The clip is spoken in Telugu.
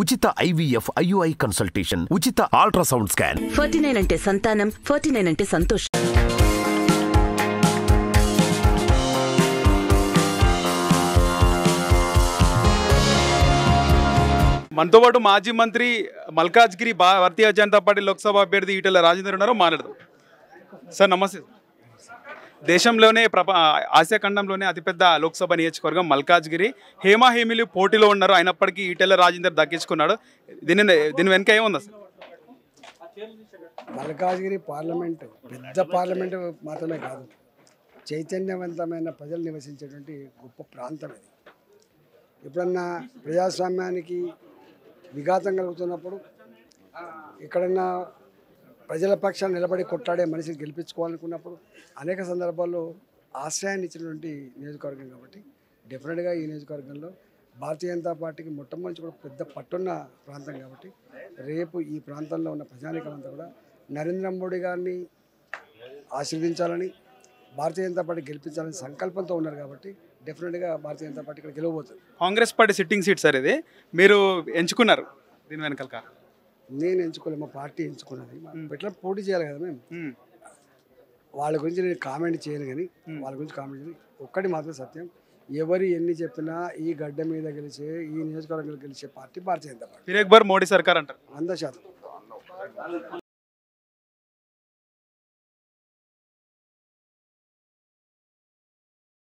ఉచిత ఐవీఎఫ్ ఐయుఐ కన్సల్టేషన్ ఉచిత అల్ట్రాసౌండ్ స్కాన్ ఫార్టీ నైన్ అంటే సంతానం ఫార్టీ నైన్ అంటే సంతోషం మనతో పాటు మాజీ మంత్రి మల్కాజ్గిరి భా భారతీయ జనతా పార్టీ లోక్సభ అభ్యర్థి ఈటెల రాజేందర్ ఉన్నారు మాట్లాడదాం సార్ నమస్తే దేశంలోనే ప్రప ఆసియా ఖండంలోనే అతిపెద్ద లోక్సభ నియోజకవర్గం మల్కాజ్గిరి హేమా హేమిలు పోటీలో ఉన్నారు అయినప్పటికీ ఈటెల రాజేందర్ దక్కించుకున్నాడు దీని దీని వెనుక ఏముంది అసలు మల్కాజ్గిరి పార్లమెంటు పెద్ద పార్లమెంటు మాత్రమే కాదు చైతన్యవంతమైన ప్రజలు నివసించేటువంటి గొప్ప ప్రాంతం ఇది ఎప్పుడన్నా ప్రజాస్వామ్యానికి విఘాతం కలుగుతున్నప్పుడు ఎక్కడన్నా ప్రజల పక్షాన్ని నిలబడి కొట్లాడే మనిషిని గెలిపించుకోవాలనుకున్నప్పుడు అనేక సందర్భాల్లో ఆశ్రయాన్ని ఇచ్చినటువంటి నియోజకవర్గం కాబట్టి డెఫినెట్గా ఈ నియోజకవర్గంలో భారతీయ జనతా పార్టీకి మొట్టమొదటి కూడా పెద్ద పట్టున్న ప్రాంతం కాబట్టి రేపు ఈ ప్రాంతంలో ఉన్న ప్రజానికం అంతా కూడా నరేంద్ర మోడీ గారిని ఆశీర్వదించాలని భారతీయ జనతా పార్టీ గెలిపించాలని సంకల్పంతో ఉన్నారు కాబట్టి డెఫినెట్గా భారతీయ జనతా పార్టీ ఇక్కడ గెలవబోతుంది Congress party sitting seat sir ఇది మీరు ఎంచుకున్నారు దీని వెనకాల కారణం నేను ఎంచుకోలేదు మా పార్టీ ఎంచుకున్నది ఎట్లా పోటీ చేయాలి కదా మేము మ్మ్. వాళ్ళ గురించి నేను కామెంట్ చేయను కానీ వాళ్ళ గురించి కామెంట్ చేయను ఒక్కటి మాత్రం సత్యం ఎవరు ఎన్ని చెప్పినా ఈ గడ్డ మీద గెలిచే ఈ నియోజకవర్గంలో గెలిచే పార్టీ భారతీయ జనతా పార్టీ ఫిర్ ఎక్ బార్ మోడీ సర్కార్ అంటారు వంద శాతం